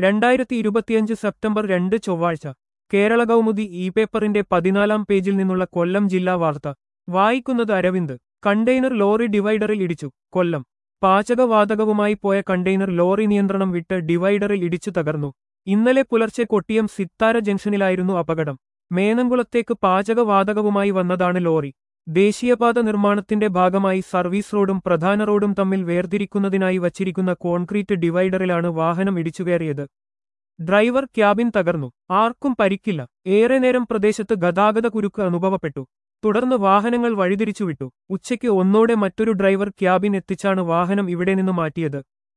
രണ്ടായിരത്തി ഇരുപത്തിയഞ്ച് സെപ്റ്റംബർ രണ്ട് ചൊവ്വാഴ്ച കേരള കൗമുദി ഇ പേപ്പറിന്റെ പതിനാലാം പേജിൽ നിന്നുള്ള കൊല്ലം ജില്ലാ വാർത്ത വായിക്കുന്നത് അരവിന്ദ് കണ്ടെയ്നർ ലോറി ഡിവൈഡറിൽ ഇടിച്ചു കൊല്ലം പാചകവാതകവുമായി പോയ കണ്ടെയ്നർ ലോറി നിയന്ത്രണം വിട്ട് ഡിവൈഡറിൽ ഇടിച്ചു തകർന്നു ഇന്നലെ പുലർച്ചെ കൊട്ടിയം സിത്താര ജംഗ്ഷനിലായിരുന്നു അപകടം മേനംകുളത്തേക്ക് പാചകവാതകവുമായി വന്നതാണ് ലോറി ദേശീയപാത നിർമ്മാണത്തിന്റെ ഭാഗമായി സർവീസ് റോഡും പ്രധാന റോഡും തമ്മിൽ വേർതിരിക്കുന്നതിനായി വച്ചിരിക്കുന്ന കോൺക്രീറ്റ് ഡിവൈഡറിലാണ് വാഹനം ഇടിച്ചുകയറിയത് ഡ്രൈവർ ക്യാബിൻ തകർന്നു ആർക്കും പരിക്കില്ല ഏറെ നേരം പ്രദേശത്ത് ഗതാഗത കുരുക്ക് അനുഭവപ്പെട്ടു തുടർന്ന് വാഹനങ്ങൾ വഴിതിരിച്ചുവിട്ടു ഉച്ചയ്ക്ക് ഒന്നോടെ മറ്റൊരു ഡ്രൈവർ ക്യാബിൻ എത്തിച്ചാണ് വാഹനം ഇവിടെ നിന്ന് മാറ്റിയത്